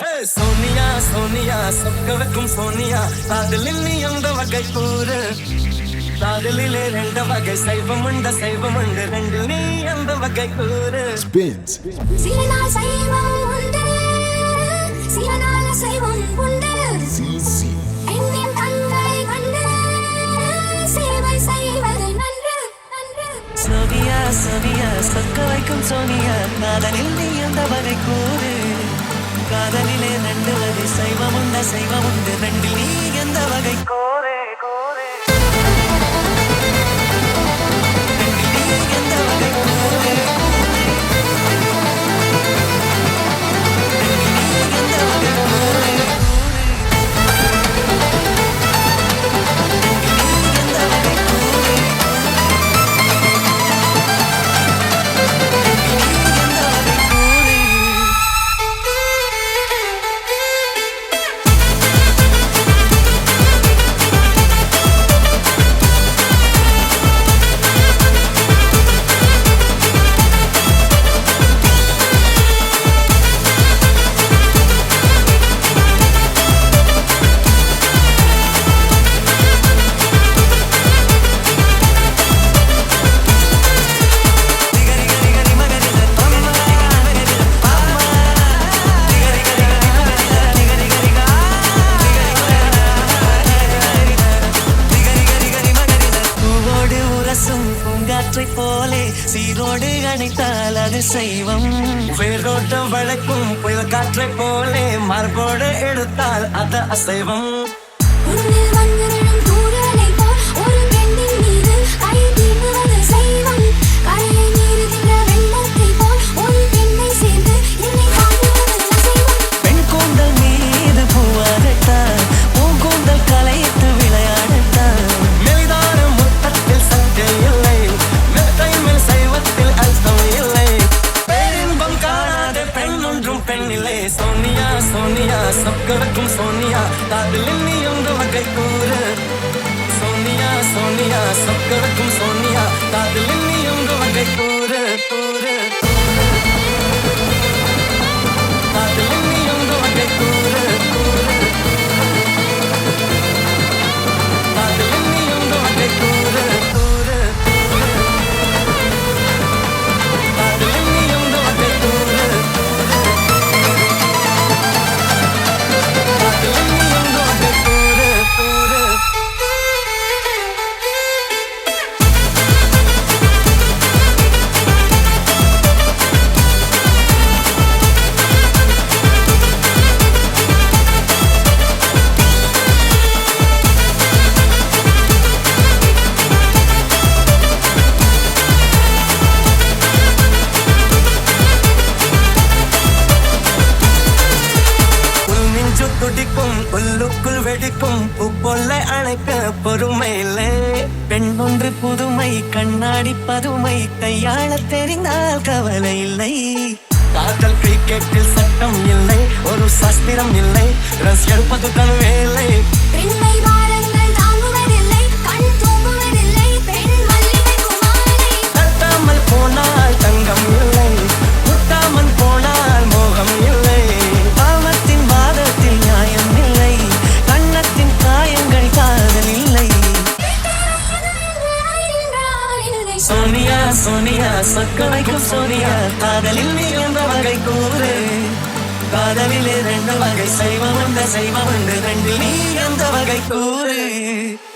ஹே, சோனியா சோனியா சொக்கவக்கும் சோனியா காதலில் நீ எந்த வகை கூறு காதலிலே ரெண்டு வகை சைவம் உண்டு சைவம் உண்டு ரெண்டு நீ எந்த வகை கூறு Spins. சில நாள் சைவம் உண்டு சில நாள் அசைவம் உண்டு CC. எண்ணின் கண்களை கண்டு சேவை செய்வது நன்று நன்று சோனியா சோனியா சொக்க வைக்கும் சோனியா காதலில் நீ எந்த வகை கூறு காதலிலே ரெண்டு வகை சைவம் உண்டு சைவம் உண்டு ரெண்டில் நீ எந்த வகை கூறு கூறு ரெண்டில் நீ எந்த வகை கூறு ரெண்டில் நீ எந்த வகை கூறு ரெண்டில் நீ எந்த வகை கூறு எந்த வகை கூறு பூவோடு உரசும் பூங்காற்றைப் போலே சீரோடு அணைத்தால் அது செய்வம் வேரோட்டம் வளைக்கும் புயல் காற்றை போலே மார்போடு எடுத்தால் அது அசைவம் உன்னில் வந்து விழும் தூறலை போல் ஒரு பெண்ணின் மீது கை தீண்டுவது செய்வம் கரையை மீறுகின்ற வெள்ளத்தை போல் ஒரு பெண்ணை சேர்ந்து என்னை தாங்குவது அசைவம் பெண் கூந்தல் மீது பூவாகத்தான் பூங்கூந்தல் கலைத்து விளையாடத்தான் மெலிதான முத்தத்தில் சட்டை இல்லை மெத்தை மேல் சைவத்தில் அர்த்தம் இல்லை பேரின்பம் காணாத பெண் ஒன்றும் பெண் இல்லை சோனியா சோனியா சொக்கருக்கும் சோனியா காதலில் நீ எந்த வகை கூறு சோனியா சோனியா சொக்கருக்கும் சோனியா காதலில் நீ எந்த வகை கூறு கூறு காதலில் நீ எந்த வகை கூறு கூறு காதலில் நீ எந்த வகை கூறு கூறு காதலில் நீ எந்த வகை கூறு காதலில் நீ எந்த வகை கூறு கூறு உள் நெஞ்சு துடிக்கும் உள்ளுக்குள் வெடிக்கும் உப்பொல்லை அணைக்க பொறுமை இல்லை பெண் ஒன்று புதுமை கண்ணாடி பதுமை கையாள தெரிந்தால் கவலை இல்லை காதல் கிரிக்கெட்டில் சட்டம் இல்லை ஒரு சாஸ்திரம் இல்லை ரஸ் எடுப்பது தன் வேலை பெண்மை வாரங்கள் தாங்குவதில்லை கண் தூங்குவதில்லை பெண் மல்லிகை குமாரை தட்டாமல் போனால் தங்கம் இல்லை முட்டாமல் போனால் மோகம் இல்லை பாவத்தின் வாதத்தில் நியாயம் இல்லை கண்ணத்தின் காயங்கள் காதல் இல்லை சோனியா சோனியா சொக்க வைக்கும் சோனியா காதலில் நீ எந்த வகை கூறு காதலில் ரெண்டு வகை சைவம் உண்டு சைவம் உண்டு ரெண்டு நீ எந்த வகை கூறு